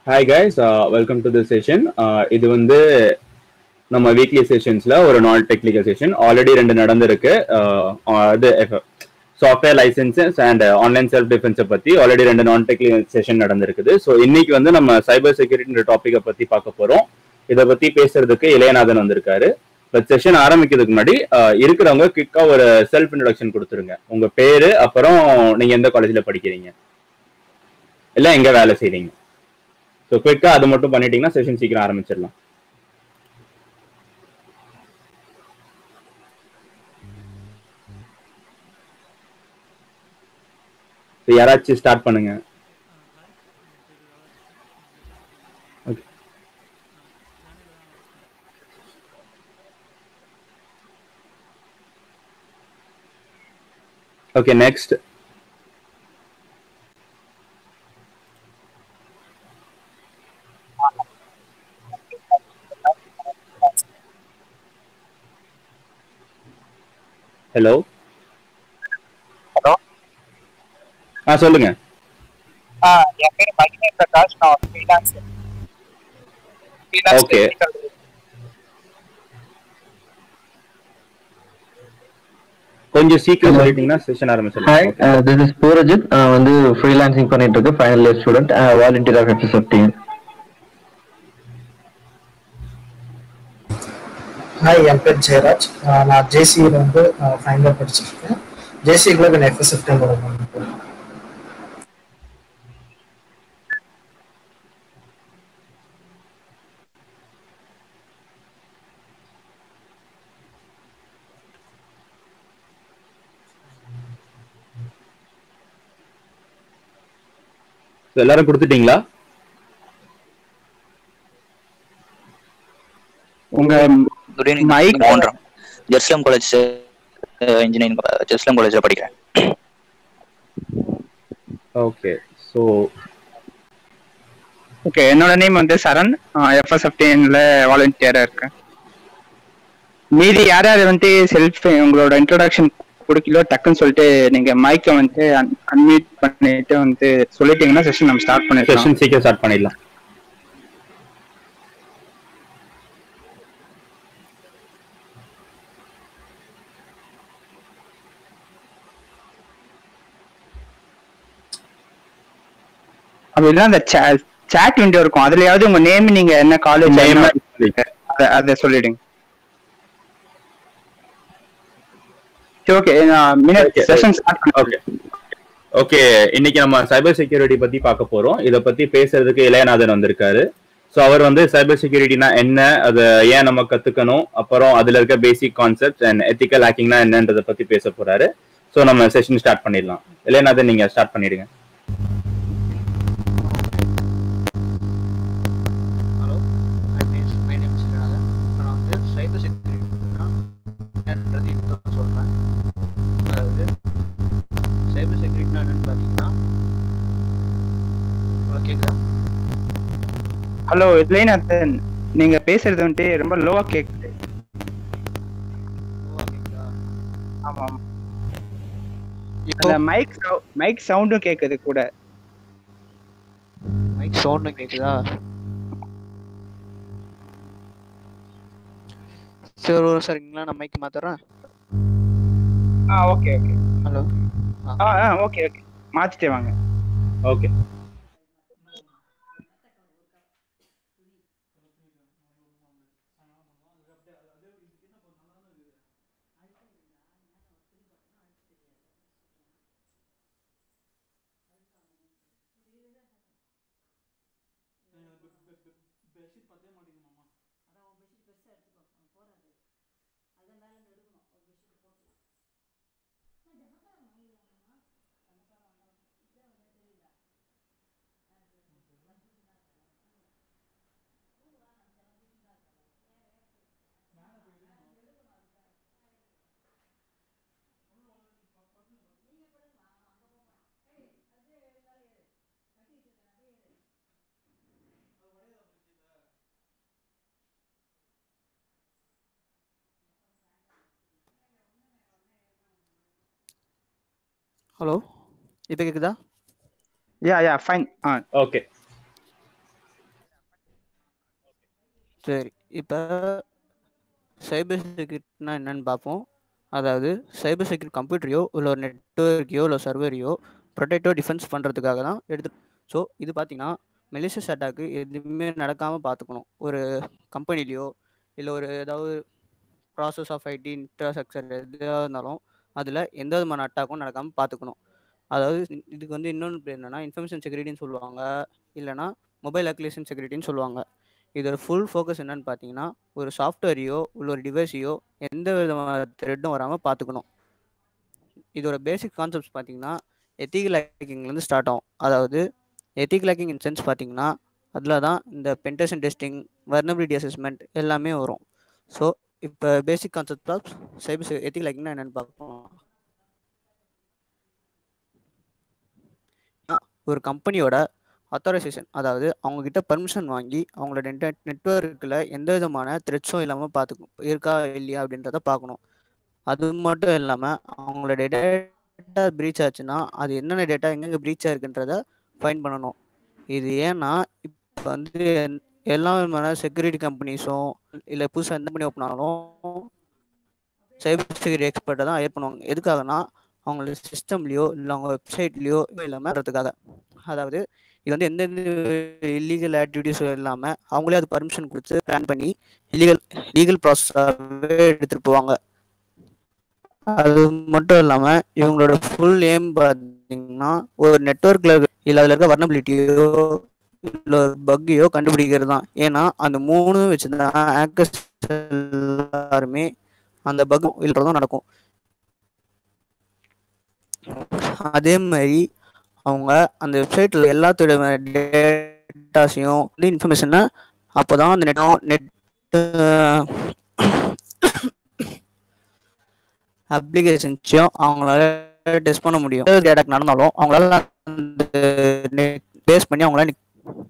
Hi guys welcome to the session இது வந்து நம்ம வீக்லி செஷன்ஸ்ல ஒரு நான் டெக்னிக்கல் செஷன் ஆல்ரெடி ரெண்டு நடந்திருக்கு Uh, இது software licenses and online self டிஃபென்ஸை பத்தி ஆல்ரெடி ரெண்டு நான் டெக்னிக்கல் செஷன் நடந்திருக்குது ஸோ இன்னைக்கு வந்து நம்ம சைபர் செக்யூரிட்டின்ற டாப்பிக்கை பத்தி பார்க்க போறோம் இதை பத்தி பேசுறதுக்கு இளையநாதன் வந்திருக்காரு பட் செஷன் ஆரம்பிக்கிறதுக்கு முன்னாடி uh, இருக்கிறவங்க குயிக்கா ஒரு செல்ஃப் இன்ட்ரடக்ஷன் கொடுத்துருங்க உங்க பேரு அப்புறம் நீங்க எந்த காலேஜ்ல படிக்கிறீங்க இல்ல எங்க வேலை செய்றீங்க ஸோ குயிக்கா அது மட்டும் பண்ணிட்டீங்கன்னா செஷன் சீக்கிரம் ஆரம்பிச்சிடலாம் So, யாராச்சும் ஸ்டார்ட் பண்ணுங்க okay okay next hello hello ஆ சொல்லுங்க ஆ என் பேர் மகிமே பிரகாஷ் நான் ஒரு ஃப்ரீலான்ஸ் Okay. கொஞ்சம் சீக்கிரம் சொல்லிட்டீங்கன்னா செஷன் ஹாய் ஆரம்பிச்சிடலாம் திஸ் இஸ் பூரஜித் நான் வந்து ஃப்ரீலான்சிங் பண்ணிட்டு இருக்கேன் final year student volunteer of FSFT hi என் பேர் ஜெயராஜ் ஆஹ் நான் ஜேசியில் வந்து ஃபைனலாக படிச்சிருக்கேன் ஜேசிக்குள்ள நான் எஃப்எஸ்எஃப்டின்னு ஒரு So, எல்லாரும் கொடுத்துட்டீங்களா உங்க good evening Mike. Mohanram Jerusalem college engineering Jerusalem காலேஜ்ல படிக்கிறேன் ஓகே ஸோ ஓகே என்னோட நேம் வந்து சரண் எஃப்எஸ்எஃப்டின்ல வாலண்டியரா இருக்கேன் மீதி யார் யார் வந்து செல்ஃப் உங்களோட இன்ட்ரோடக்ஷன் கொடுக்கலோ டக்குன்னு சொல்லிட்டு நீங்க மைக்கை வந்து அன்மியூட் பண்ணிட்டு வந்து சொல்லிட்டீங்கன்னா செஷன் நம்ம ஸ்டார்ட் பண்ணிடலாம் செஷன் சீக்கிரம் ஸ்டார்ட் பண்ணிடலாம் அப்படின்னா அந்த சாட் விண்டோ இருக்கும் அதுலயாவது உங்க நேம் நீங்க என்ன காலேஜ் Name அதை சொல்லிடுங்க okay Okay. Session start okay okay இன்னைக்கு நம்ம சைபர் செக்யூரிட்டி பத்தி பார்க்க போறோம் இத பத்தி பேசுறதுக்கு இளையநாதன் வந்திருக்காரு ஸோ அவர் வந்து சைபர் செக்யூரிட்டினா என்ன அதை ஏன் நம்ம கத்துக்கணும் அப்புறம் அதுல இருக்க பேசிக் கான்செப்ட் அண்ட் எத்திக்கல் ஹேக்கிங்னா என்னன்றதை பத்தி பேச போறாரு ஸோ நம்ம செஷன் ஸ்டார்ட் பண்ணிடலாம் இளையநாதன் நீங்க ஸ்டார்ட் பண்ணிடுங்க hello my name my name Srinathan நான் வந்து சைபர் செக்யூரிட்டினா என்னன்றது இப்போ சொல்கிறேன் அதாவது சைபர் செக்யூரிட்டினா என்னன்னு பார்த்தீங்கன்னா ஹலோ கேட்குதா ஹலோ இளையநாதன் நீங்க பேசுறது வந்துட்டு ரொம்ப லோவா கேக்குது ஓ கேட்குதா ஆமா ஆமா இப்போ அந்த மைக் மைக் சவுண்டும் கேக்குது கூட மைக் சவுண்டு கேட்குதா சரி ஒரு சரிங்களா நான் மைக் மாத்துறேன் ஆ ஓகே ஓகே ஹலோ ஆ ஆ ஓகே ஓகே மாத்திட்டே வாங்க ஓகே ஹலோ இப்போ கேட்குதா யா யா ஃபைன் ஆ ஓகே சரி இப்போ சைபர் செக்யூரிட்டினா என்னன்னு பார்ப்போம் அதாவது சைபர் செக்யூரிட்டி கம்ப்யூட்டரையோ இல்லை ஒரு நெட்ஒர்க்கையோ இல்லை சர்வரையோ ப்ரொடெக்டோ டிஃபென்ஸ் பண்ணுறதுக்காக தான் எடுத்து ஸோ இது பார்த்தீங்கன்னா மெலிஷியஸ் அட்டாக்கு எதுவுமே நடக்காமல் பார்த்துக்கணும் ஒரு கம்பெனிலையோ இல்லை ஒரு ஏதாவது ப்ராசஸ் ஆஃப் ஐடி இன்ஃப்ராஸ்ட்ரக்சர் எதாக இருந்தாலும் அதில் எந்த விதமான அட்டாக்கும் நடக்காமல் பார்த்துக்கணும் அதாவது இ- இதுக்கு வந்து இன்னொன்று பேர் என்னன்னா இன்ஃபர்மேஷன் செக்யூரிட்டின்னு சொல்லுவாங்க இல்லைனா மொபைல் அக்லேஷன் செக்யூரிட்டின்னு சொல்லுவாங்க இதோட ஃபுல் ஃபோக்கஸ் என்னன்னு பார்த்தீங்கன்னா ஒரு சாஃப்ட்வேரையோ உள்ள ஒரு டிவைஸையோ எந்த விதமான த்ரெட்டும் வராமல் பார்த்துக்கணும் இதோட பேசிக் கான்செப்ட்ஸ் பார்த்தீங்கன்னா எத்திக்கல் ஹேக்கிங்லேருந்து ஸ்டார்ட் ஆகும் அதாவது எத்திக்கல் ஹேக்கிங் இன் சென்ஸ் பார்த்தீங்கன்னா அதில் தான் இந்த பென்டேஷன் டெஸ்டிங் வர்னபிலிட்டி அசஸ்மெண்ட் எல்லாமே வரும் ஸோ இப்போ basic concept of cyber ethical ஹேக்கிங்னா என்னென்னு பார்ப்போம் ஒரு கம்பெனியோட அத்தாரைசேஷன் அதாவது அவங்க கிட்ட பர்மிஷன் வாங்கி அவங்களோட நெட் நெட்ஒர்க்கில் எந்த விதமான த்ரெட்ஸும் இல்லாமல் பார்த்துக்கணும் இருக்கா இல்லையா அப்படின்றத பார்க்கணும் அது மட்டும் இல்லாமல் அவங்களோட டேட்டா ப்ரீச் ஆச்சுன்னா அது என்னென்ன டேட்டா எங்கெங்கே ப்ரீச் ஆயிருக்குன்றத ஃபைன் பண்ணணும் இது ஏன்னா இப்போ வந்து என்- எல்லா விதமான செக்யூரிட்டி கம்பெனிஸும் இல்லை புதுசாக எந்த கம்பெனி ஓப்பன் ஆனாலும் சைபர் செக்யூரிட்டி எக்ஸ்பர்ட்டை தான் ஹையர் பண்ணுவாங்க எதுக்காகனா அவங்களோட சிஸ்டம்லேயோ இல்லை அவங்க வெப்சைட்லேயோ இல்லாமல் வர்றதுக்காக அதாவது இது வந்து எந்த இல்லீகல் ஆக்டிவிட்டீஸும் இல்லாமல் அவங்களே அது பர்மிஷன் கொடுத்து பிளான் பண்ணி இல்லீகல் லீகல் ப்ராசஸாகவே எடுத்துகிட்டு போவாங்க அது மட்டும் இல்லாமல் இவங்களோட ஃபுல் ஏம் பார்த்தீங்கன்னா ஒரு நெட்ஒர்க்கில் இல்லை அதில் இருக்க வர்னபிலிட்டியோ இல்லை ஒரு பக்கையோ கண்டுபிடிக்கிறது தான் ஏன்னா அந்த மூணு வச்சு தான் ஆக்கர்ஸ் எல்லாருமே அந்த பக் இல்லறதும் நடக்கும் அதே மாதிரி அவங்க அந்த வெப்சைட்டில் எல்லாத்தோட டேட்டாஸையும் வந்து இன்ஃபர்மேஷனை அப்போ தான் அந்த நெட் நெட் அப்ளிகேஷன்ஸையும் அவங்களால டெஸ்ட் பண்ண முடியும் டேட்டாக் நடந்தாலும் அவங்களால அந்த பேஸ் பண்ணி அவங்களால நிக்-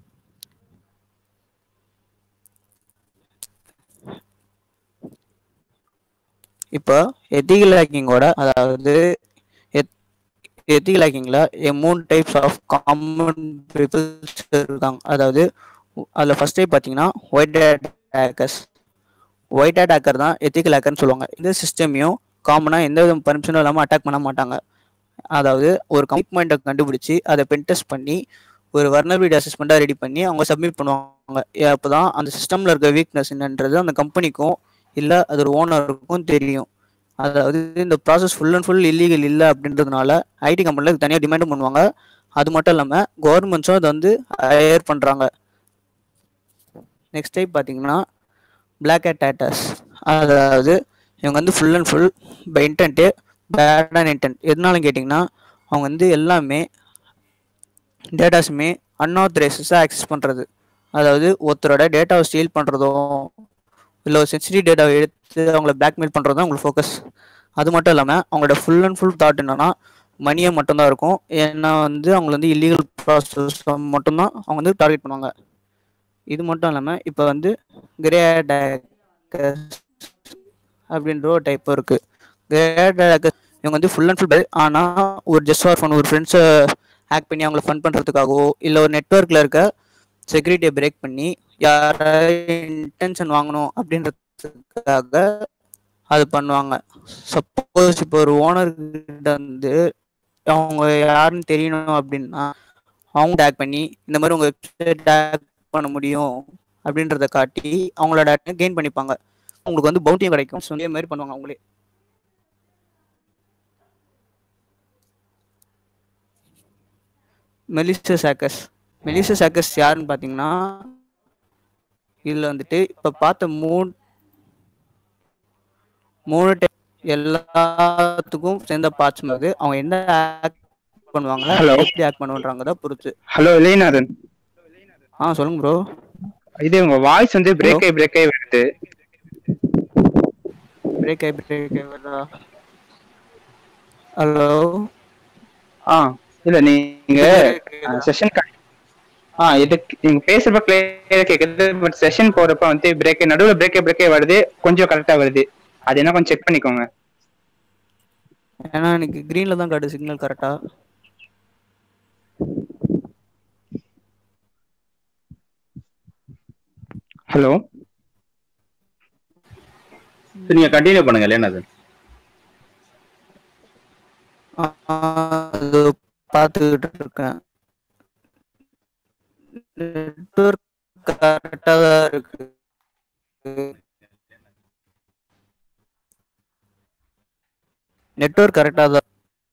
இப்போ எத்திகல் ஹேக்கிங்கோட அதாவது எத்திகல் ஹேக்கிங்கில் மூணு டைப்ஸ் ஆஃப் காமன் பீப்புள்ஸ் இருக்காங்க அதாவது அதில் ஃபர்ஸ்ட் டைப் பார்த்தீங்கன்னா white hat hackers white hat hacker தான் எத்திக்கல் ஹேக்கர்னு சொல்லுவாங்க இந்த சிஸ்டமையும் காமனாக எந்த வித பர்மிஷனும் இல்லாமல் அட்டாக் பண்ண மாட்டாங்க அதாவது ஒரு கமிட்மெண்ட்டை கண்டுபிடிச்சி அதை பென்டெஸ்ட் பண்ணி ஒரு வர்னபிலிட்டி அசஸ்மெண்ட்டாக ரெடி பண்ணி அவங்க சப்மிட் பண்ணுவாங்க அப்போ தான் அந்த சிஸ்டமில் இருக்க வீக்னஸ் என்னன்றது அந்த கம்பெனிக்கும் இல்லை அதோட ஓனருக்கும் தெரியும் அதாவது இந்த process full and full illegal இல்லை அப்படின்றதுனால ஐடி கம்பெனியில் தனியாக டிமாண்டும் பண்ணுவாங்க அது மட்டும் இல்லாமல் கவர்மெண்ட்ஸும் அதை வந்து ஹையர் பண்ணுறாங்க நெக்ஸ்ட் டைப் பார்த்தீங்கன்னா பிளாக் ஹேட் டேட்டர்ஸ் அதாவது இவங்க வந்து full and full by intent பேடான இன்டென்ட் எதனால கேட்டிங்கன்னா அவங்க வந்து எல்லாமே டேட்டாஸுமே அன்ஆத்தரைஸஸாக ஆக்சஸ் பண்ணுறது அதாவது ஒருத்தரோட டேட்டாவை ஸ்டீல் பண்ணுறதும் இல்லை ஒரு சென்சிட்டிவ் டேட்டாவை எடுத்து அவங்கள பிளாக்மெயில் பண்ணுறது தான் அவங்களுக்கு ஃபோக்கஸ் அது மட்டும் இல்லாமல் அவங்களோட ஃபுல் அண்ட் ஃபுல் தாட் என்னன்னா மணியை மட்டும்தான் இருக்கும் ஏன்னா வந்து அவங்க வந்து இல்லீகல் ப்ராசஸ் மட்டும்தான் அவங்க வந்து டார்கெட் பண்ணுவாங்க இது மட்டும் இல்லாமல் இப்போ வந்து கிரே அப்படின்ற ஒரு டைப் இருக்கு கிரே இவங்க வந்து ஃபுல் அண்ட் ஃபுல் ஆனால் ஒரு ஜஸ்ட் ஃபார் ஃபன் ஒரு ஃப்ரெண்ட்ஸை ஹேக் பண்ணி அவங்கள ஃபன் பண்ணுறதுக்காகவோ இல்லை ஒரு நெட்ஒர்க்கில் இருக்க செக்யூரிட்டியை பிரேக் பண்ணி யார இன்டென்ஷன் வாங்கணும் அப்படின்றதுக்காக அது பண்ணுவாங்க சப்போஸ் இப்போ ஒரு ஓனர்கிட்ட வந்து அவங்க யாருன்னு தெரியணும் அப்படின்னா அவங்க டேக் பண்ணி இந்த மாதிரி உங்கள் வெப்சைட் டேக் பண்ண முடியும் அப்படின்றத காட்டி அவங்களோட கெயின் பண்ணிப்பாங்க உங்களுக்கு வந்து பவுண்டியும் கிடைக்கும் ஸோ இதே மாதிரி பண்ணுவாங்க அவங்களே மெலிசஸ் ஹேக்கர்ஸ் மெலிசஸ் ஹேக்கர்ஸ் யாருன்னு பார்த்தீங்கன்னா இதில் வந்துட்டு இப்போ பார்த்த மூணு மூணு type எல்லாத்துக்கும் சேர்ந்த பார்ட்ஸ் மாதிரி அவங்க என்ன ஆக்ட் பண்ணுவாங்க Hello. எப்படி ஆக்ட் பண்ணுவாங்க பொறுத்து ஹலோ இளையநாதன் ஆ சொல்லுங்க ப்ரோ இது உங்க வாய்ஸ் வந்து பிரேக் ஆகி பிரேக் ஆகி வருது பிரேக் ஆகி பிரேக் ஆகி வருதா ஹலோ ஆ இல்ல நீங்க செஷன் ஆ இது நீங்க பேசுறப்ப கிளியரா கேக்குது பட் செஷன் போறப்ப வந்து பிரேக் நடுவுல பிரேக் பிரேக் வருது கொஞ்சம் கரெக்டா வருது அது என்ன கொஞ்சம் செக் பண்ணிக்கோங்க ஏன்னா எனக்கு க்ரீனில் தான் காட்டு சிக்னல் கரெக்டாக ஹலோ சரி நீங்க கண்டினியூ பண்ணுங்க இல்லையா அது அது பார்த்துக்கிட்டு இருக்கேன் நெட்ஒர்க் கரெக்டாக தான் இருக்கு நெட்ஒர்க் கரெக்டாக தான்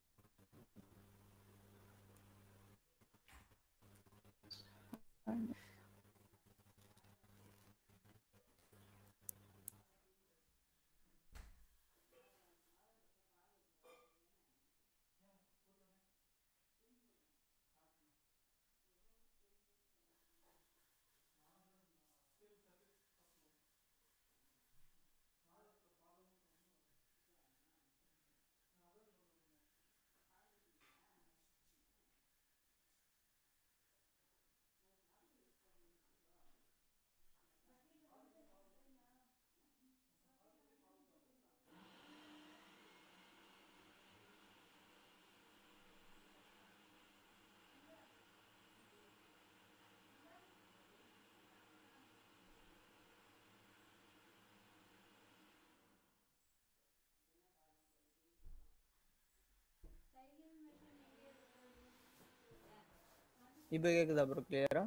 இப்போ கேக்குதா ப்ரோ கிளியரா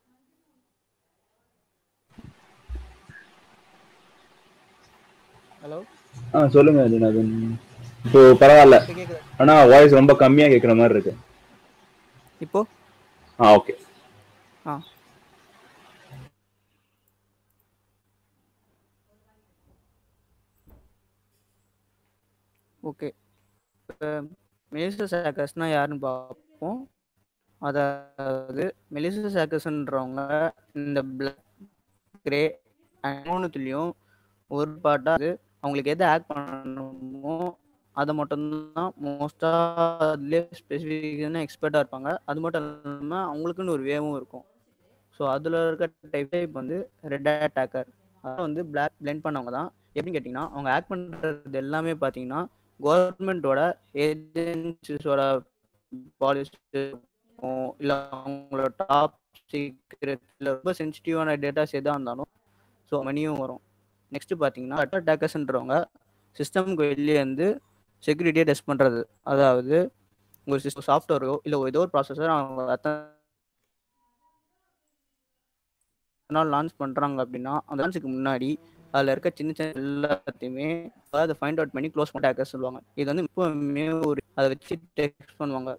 ஹலோ ஆ சொல்லுங்க ஜனாதன் இப்போ பரவாயில்ல இப்போ கேக்குதா ஆனா வாய்ஸ் ரொம்ப கம்மியா கேக்குற மாதிரி இருக்கு இப்போ ஆ ஓகே ஆ ஓகே மெலிசஸ் ஹேக்கர்ஸ்னால் யாருன்னு பார்ப்போம் அதாவது மெலிசஸ் ஹேக்கர்ஸ்ன்றவங்க இந்த பிளாக் கிரே மூணுத்துலேயும் ஒரு பார்ட்டாக அவங்களுக்கு எதை ஹேக் பண்ணணுமோ அதை மட்டும்தான் மோஸ்ட்டாக அதுலேயே ஸ்பெசிஃபிக்கான எக்ஸ்பர்ட்டாக இருப்பாங்க அது மட்டும் இல்லாமல் அவங்களுக்குன்னு ஒரு வேவும் இருக்கும் ஸோ அதில் இருக்க டைப் டைப் வந்து ரெட் அட்டாக்கர் அதான் வந்து பிளாக் பிளெண்ட் பண்ணவங்க தான் எப்படின்னு கேட்டிங்கன்னா அவங்க ஆக்ட் பண்ணுறது எல்லாமே பார்த்தீங்கன்னா கவர்மெண்ட்டோட ஏஜென்சிஸோட பாலிசி இருக்கும் இல்லை அவங்களோட டாப் சீக்ரெட் இல்லை ரொம்ப சென்சிட்டிவான டேட்டாஸ் எதாக இருந்தாலும் ஸோ மணியும் வரும் நெக்ஸ்ட் பார்த்தீங்கன்னா அட்டாக்கர்ஸ்ன்றவங்க சிஸ்டம்க்கு வெளியே வந்து செக்யூரிட்டியை டெஸ்ட் பண்ணுறது அதாவது உங்கள் சிஸ்டம் சாஃப்ட்வேரோ இல்லை ஏதோ ஒரு ப்ராசஸர் அவங்க அத்தனை நாள் லான்ச் பண்ணுறாங்க அப்படின்னா அந்த லான்ச்சுக்கு முன்னாடி அதில் இருக்க சின்ன சின்ன எல்லாத்தையுமே அதை ஃபைண்ட் அவுட் பண்ணி க்ளோஸ் பண்ணி ஹேக்கர்ஸ் சொல்லுவாங்க இது வந்து இப்போவுமே ஒரு அதை வச்சு டெக்ஸ்ட் பண்ணுவாங்க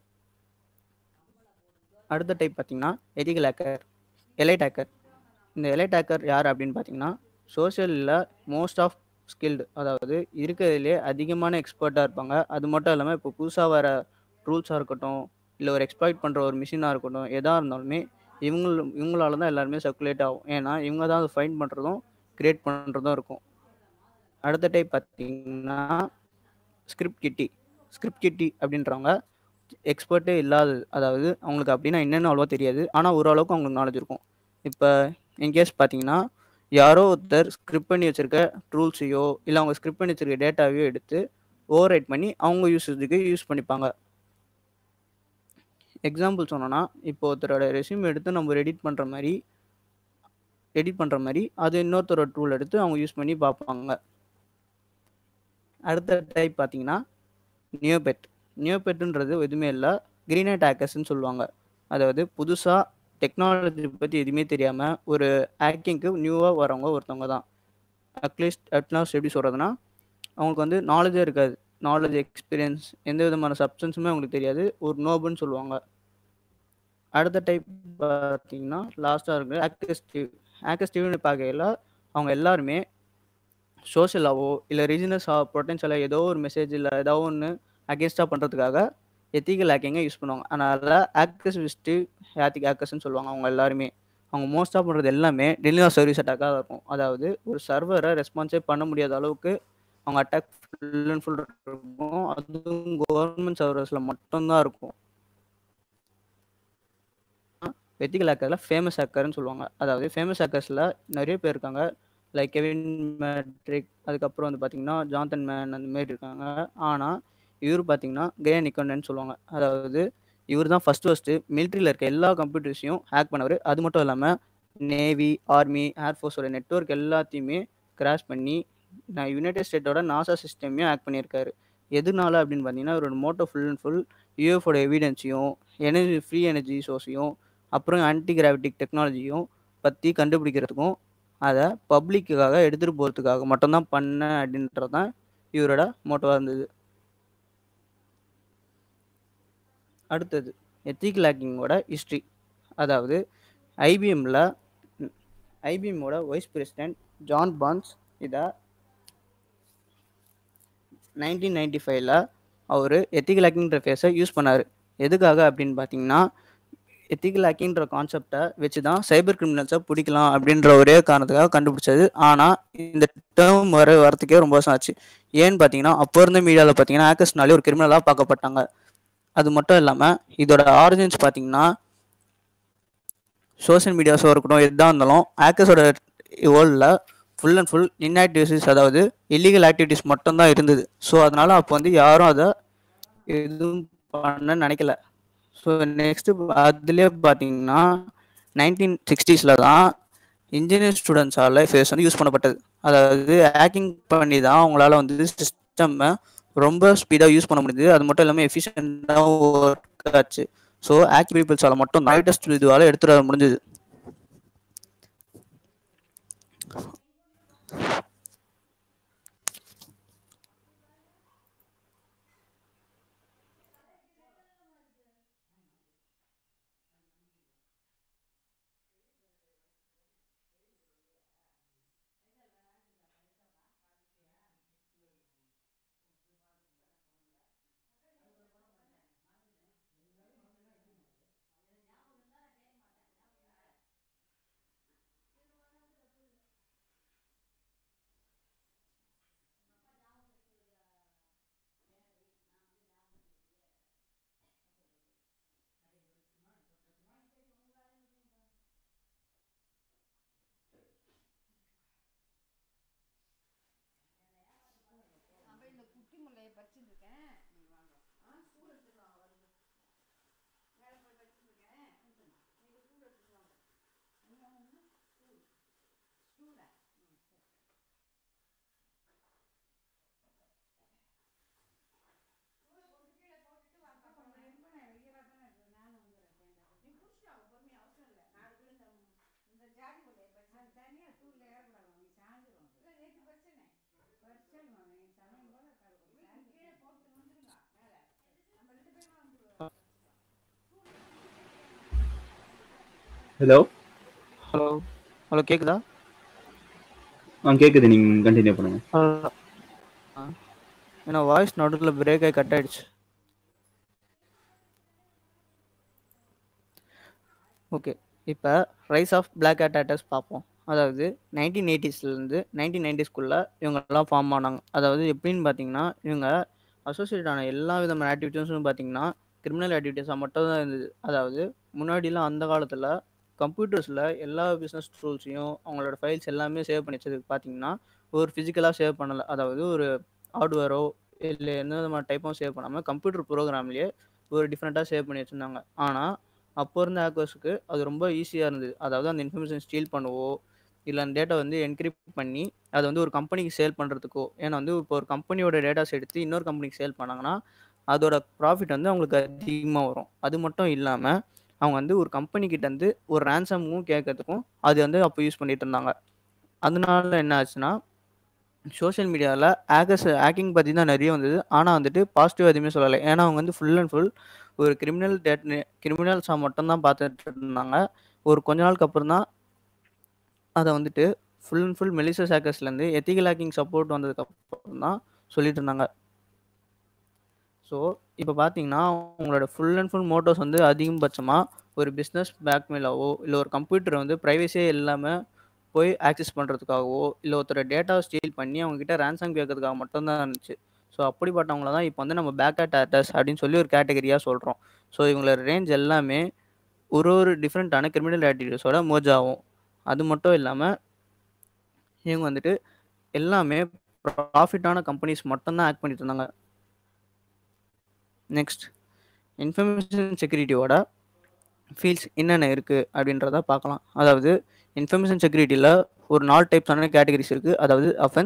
அடுத்த டைப் பார்த்தீங்கன்னா எதிகல் ஹேக்கர் எலைட் ஹேக்கர் இந்த எலைட் ஹேக்கர் யார் அப்படின்னு பார்த்தீங்கன்னா சோஷியலில் மோஸ்ட் ஆஃப் ஸ்கில்டு அதாவது இருக்கிறதுலே அதிகமான எக்ஸ்பர்ட்டாக இருப்பாங்க அது மட்டும் இல்லாமல் இப்போ புதுசாக வர ரூல்ஸாக இருக்கட்டும் இல்லை ஒரு எக்ஸ்ப்ளாய்ட் பண்ணுற ஒரு மிஷினாக இருக்கட்டும் எதாக இருந்தாலுமே இவங்க இவங்களால தான் எல்லாருமே சர்க்குலேட் ஆகும் ஏன்னா இவங்க தான் அதை ஃபைண்ட் பண்ணுறதும் கிரியேட் பண்ணுறதும் இருக்கும் அடுத்த டைப் பார்த்தீங்கன்னா ஸ்கிரிப்ட் கிட்டி ஸ்கிரிப்ட் கிட்டி அப்படின்றவங்க எக்ஸ்பர்ட்டே இல்லாதது அதாவது அவங்களுக்கு அப்படின்னா என்னென்னு அவ்வளோவா தெரியாது ஆனால் ஓரளவுக்கு அவங்களுக்கு நாலேஜ் இருக்கும் இப்போ இன்கேஸ் பார்த்தீங்கன்னா யாரோ ஒருத்தர் ஸ்கிரிப்ட் பண்ணி வச்சிருக்க ரூல்ஸையோ இல்லை அவங்க ஸ்கிரிப்ட் பண்ணி வச்சிருக்க டேட்டாவையோ எடுத்து ஓவர் ரைட் பண்ணி அவங்க யூஸுக்கு யூஸ் பண்ணிப்பாங்க எக்ஸாம்பிள் சொன்னோன்னா இப்போ ஒருத்தரோட ரெஸ்யூம் எடுத்து நம்ம எடிட் பண்ணுற மாதிரி எடிட் பண்ணுற மாதிரி அது இன்னொருத்தரோட டூல் எடுத்து அவங்க யூஸ் பண்ணி பார்ப்பாங்க அடுத்த டைப் பார்த்தீங்கன்னா நியோபெட் நியோபெட்டுன்றது எதுவுமே இல்லை கிரீன் அட் ஹேக்கர்ஸ்ன்னு சொல்லுவாங்க அதாவது புதுசாக டெக்னாலஜி பற்றி எதுவுமே தெரியாமல் ஒரு ஹேக்கிங்க்கு நியூவாக வரவங்க ஒருத்தவங்க தான் அட்லீஸ்ட் அட்லாஸ்ட் எப்படி சொல்கிறதுனா அவங்களுக்கு வந்து நாலேஜே இருக்காது நாலேஜ் எக்ஸ்பீரியன்ஸ் எந்த விதமான சப்ஸ்டன்ஸுமே அவங்களுக்கு தெரியாது ஒரு நோபுன்னு சொல்லுவாங்க அடுத்த டைப் பார்த்தீங்கன்னா லாஸ்ட்டாக இருக்குது ஆக்டிவ் ஆக்டிவ்னு பார்க்கையில் அவங்க எல்லாருமே சோஷியலாவோ இல்லை ரீஜனஸ் பொட்டன்ஷியலாக ஏதோ ஒரு மெசேஜ் இல்லை ஏதோ ஒன்று அகேன்ஸ்டாக பண்ணுறதுக்காக எத்திக்கல் ஹேக்கிங்கை யூஸ் பண்ணுவாங்க அதனால் ஆக்டிவிஸ்ட்டு ஹேத்திக் ஹேக்கர்ஸ்னு சொல்லுவாங்க அவங்க எல்லாருமே அவங்க மோஸ்ட்டாக பண்ணுறது எல்லாமே டெலிவரி சர்வீஸ் அட்டாக்காக இருக்கும் அதாவது ஒரு சர்வரை ரெஸ்பான்ஸே பண்ண முடியாத அளவுக்கு அவங்க அட்டாக் ஃபுல் அண்ட் ஃபுல் இருக்கும் அதுவும் கவர்மெண்ட் சர்வர்ஸில் மட்டும்தான் இருக்கும் எத்திக்கல் ஹேக்கரில் ஃபேமஸ் ஹேக்கர்னு சொல்லுவாங்க அதாவது ஃபேமஸ் ஹேக்கர்ஸில் நிறைய பேர் இருக்காங்க லைக் கெவின் மேட்ரிக் அதுக்கப்புறம் வந்து பார்த்தீங்கன்னா ஜான்தன் மேன் அந்த மாதிரி இருக்காங்க ஆனால் இவர் பார்த்தீங்கன்னா கிரே நிக்கோன்னு சொல்லுவாங்க அதாவது இவர் தான் ஃபஸ்ட்டு ஃபஸ்ட்டு மிலிட்ரியில் இருக்க எல்லா கம்ப்யூட்டர்ஸையும் ஹேக் பண்ணவர் அது மட்டும் இல்லாமல் நேவி ஆர்மி ஏர்ஃபோர்ஸோட நெட்ஒர்க் எல்லாத்தையுமே கிராஷ் பண்ணி நான் யுனைடெட் ஸ்டேட்டோட நாசா சிஸ்டமையும் ஆக்ட் பண்ணியிருக்காரு எதுனால அப்படின்னு பார்த்தீங்கன்னா ஒரு மோட்டோ ஃபுல் அண்ட் ஃபுல் யூஎஃபோட எவிடன்ஸையும் எனர்ஜி ஃப்ரீ எனர்ஜி சோர்ஸையும் அப்புறம் ஆன்டி கிராவிட்டிக் டெக்னாலஜியும் பற்றி கண்டுபிடிக்கிறதுக்கும் அதை பப்ளிக்குக்காக எடுத்துகிட்டு போகிறதுக்காக மட்டும்தான் பண்ணேன் அப்படின்றது தான் இவரோட மோட்டோவாக இருந்தது அடுத்தது எத்திக்கல் ஹேக்கிங்கோட ஹிஸ்ட்ரி அதாவது ஐபிஎம்மில் ஐபிஎம்மோட வைஸ் பிரசிடென்ட் ஜான் பான்ஸ் இதை நைன்டீன் நைன்டி ஃபைவ்ல அவர் எத்திக்கல் ஹேக்கிங்ன்ற ஃபேஸை யூஸ் பண்ணார் எதுக்காக அப்படின்னு பார்த்தீங்கன்னா எத்திக்கல் ஹேக்கிங்ன்ற கான்செப்டை வச்சு தான் சைபர் கிரிமினல்ஸை பிடிக்கலாம் அப்படின்ற ஒரே காரணத்துக்காக கண்டுபிடிச்சது ஆனால் இந்த டேர்ம் வர வரத்துக்கே ரொம்ப வருஷம் ஆச்சு ஏன்னு பார்த்தீங்கன்னா அப்போ இருந்த மீடியாவில் பார்த்தீங்கன்னா ஹேக்கர்ஸ்னாலே ஒரு கிரிமினலாக பார்க்கப்பட்டாங்க அது மட்டும் இல்லாமல் இதோட ஆரிஜின்ஸ் பார்த்தீங்கன்னா சோஷியல் மீடியாஸோ இருக்கட்டும் எதாக இருந்தாலும் ஹேக்கர்ஸோட வேர்ல்டில் ஃபுல் அண்ட் ஃபுல் இன்ஆக்டிவிட்டிஸ் அதாவது இல்லீகல் ஆக்டிவிட்டிஸ் மட்டும்தான் இருந்தது ஸோ அதனால் அப்போ வந்து யாரும் அதை எதுவும் பண்ண நினைக்கல ஸோ நெக்ஸ்ட்டு அதுலேயே பார்த்தீங்கன்னா நைன்டீன் சிக்ஸ்டீஸில் தான் இன்ஜினியர் ஸ்டூடெண்ட்ஸால் ஃபேஸ் வந்து யூஸ் பண்ணப்பட்டது அதாவது ஹேக்கிங் பண்ணி தான் அவங்களால வந்து சிஸ்டம்மை ரொம்ப ஸ்பீடாக யூஸ் பண்ண முடியுது அது மட்டும் இல்லாமல் எஃபிஷியண்டாக ஒர்க் ஆச்சு ஸோ ஹேக் பீப்புள்ஸால் மட்டும் லைட்டஸ்ட் இதுவால் எடுத்துகிட்டு வர முடிஞ்சது ஹலோ ஹலோ ஹலோ கேக்குதா ஆ கேட்குது நீங்கள் கண்டினியூ பண்ணுங்க ஏன்னா வாய்ஸ் நடுவில் பிரேக் ஆகி கட் ஆயிடுச்சு ஓகே இப்போ rise of black hat attacks பார்ப்போம் அதாவது நைன்டீன் எயிட்டிஸ்லேருந்து நைன்டீன் நைன்டிஸ்குள்ளே இவங்கெல்லாம் ஃபார்ம் ஆனாங்க அதாவது எப்படின்னு பார்த்தீங்கன்னா இவங்க அசோசியேட் ஆன எல்லா விதமான ஆக்டிவிட்டீஸும் பார்த்தீங்கன்னா கிரிமினல் ஆக்டிவிட்டீஸாக மட்டும் தான் இருந்தது அதாவது முன்னாடிலாம் அந்த காலத்தில் கம்ப்யூட்டர்ஸில் எல்லா பிஸ்னஸ் டூல்ஸையும் அவங்களோட ஃபைல்ஸ் எல்லாமே சேவ் பண்ணி வச்சதுக்கு பார்த்தீங்கன்னா ஒரு ஃபிசிக்கலாக சேவ் பண்ணலை அதாவது ஒரு ஹார்ட்வேரோ இல்லை எந்த விதமான டைப்பும் சேவ் பண்ணாமல் கம்ப்யூட்டர் ப்ரோக்ராம்லேயே ஒரு டிஃப்ரெண்ட்டாக சேவ் பண்ணி வச்சுருந்தாங்க ஆனால் அப்போ இருந்த ஹேக்கர்ஸுக்கு அது ரொம்ப ஈஸியாக இருந்தது அதாவது அந்த இன்ஃபர்மேஷன் ஸ்டீல் பண்ணவோ இல்லை அந்த டேட்டா வந்து என்கிரிப்ட் பண்ணி அதை வந்து ஒரு கம்பெனிக்கு சேல் பண்ணுறதுக்கோ ஏன்னா வந்து இப்போ ஒரு கம்பெனியோட டேட்டாஸ் எடுத்து இன்னொரு கம்பெனிக்கு சேல் பண்ணாங்கன்னா அதோட ப்ராஃபிட் வந்து அவங்களுக்கு அதிகமாக வரும் அது மட்டும் இல்லாமல் அவங்க வந்து ஒரு கம்பெனிக்கிட்ட வந்து ஒரு ரேன்சமும் கேட்கறதுக்கும் அது வந்து அப்போ யூஸ் பண்ணிட்டு இருந்தாங்க அதனால என்ன ஆச்சுன்னா சோஷியல் மீடியாவில் ஹேக்கர்ஸ் ஹேக்கிங் பற்றி தான் நிறைய வந்தது ஆனால் வந்துட்டு பாசிட்டிவ் எதுவுமே சொல்லலை ஏன்னா அவங்க வந்து ஃபுல் அண்ட் ஃபுல் ஒரு கிரிமினல் டேட் கிரிமினல்ஸாக மட்டும்தான் பார்த்துட்டு இருந்தாங்க ஒரு கொஞ்ச நாளுக்கு அப்புறம் தான் அதை வந்துட்டு ஃபுல் அண்ட் ஃபுல் மெலிசஸ் ஹேக்கர்ஸ்லேருந்து எத்திக்கல் ஹேக்கிங் சப்போர்ட் வந்ததுக்கு அப்புறம் தான் சொல்லிட்டு இருந்தாங்க ஸோ இப்போ பார்த்தீங்கன்னா உங்களோட ஃபுல் அண்ட் ஃபுல் மோட்டோஸ் வந்து அதிகபட்சமாக ஒரு பிஸ்னஸ் பேக்மெயிலாவோ இல்லை ஒரு கம்ப்யூட்டர் வந்து ப்ரைவசியே இல்லாமல் போய் ஆக்சஸ் பண்ணுறதுக்காகவோ இல்லை ஒருத்தர டேட்டா ஸ்டீல் பண்ணி அவங்ககிட்ட ரேன்சம் கேட்கறதுக்காக மட்டும்தான் இருந்துச்சு ஸோ அப்படிப்பட்டவங்கள தான் இப்போ வந்து நம்ம பேக் அட் அட்டர்ஸ் அப்படின்னு சொல்லி ஒரு கேட்டகரியாக சொல்கிறோம் ஸோ இவங்களோட ரேஞ்ச் எல்லாமே ஒரு ஒரு டிஃப்ரெண்ட்டான கிரிமினல் ஆக்டிவிட்டீஸோட மோஜ் ஆகும் அது மட்டும் இல்லாமல் இவங்க வந்துட்டு எல்லாமே ப்ராஃபிட்டான கம்பெனிஸ் மட்டும்தான் ஆக்ட் பண்ணிட்டு இருந்தாங்க நெக்ஸ்ட் இன்ஃபர்மேஷன் செக்யூரிட்டியோட ஃபீல்ட்ஸ் என்னென்ன இருக்குது அப்படின்றத பார்க்கலாம் அதாவது இன்ஃபர்மேஷன் செக்யூரிட்டியில் ஒரு நாலு டைப்ஸான கேட்டகரிஸ் இருக்குது அதாவது offense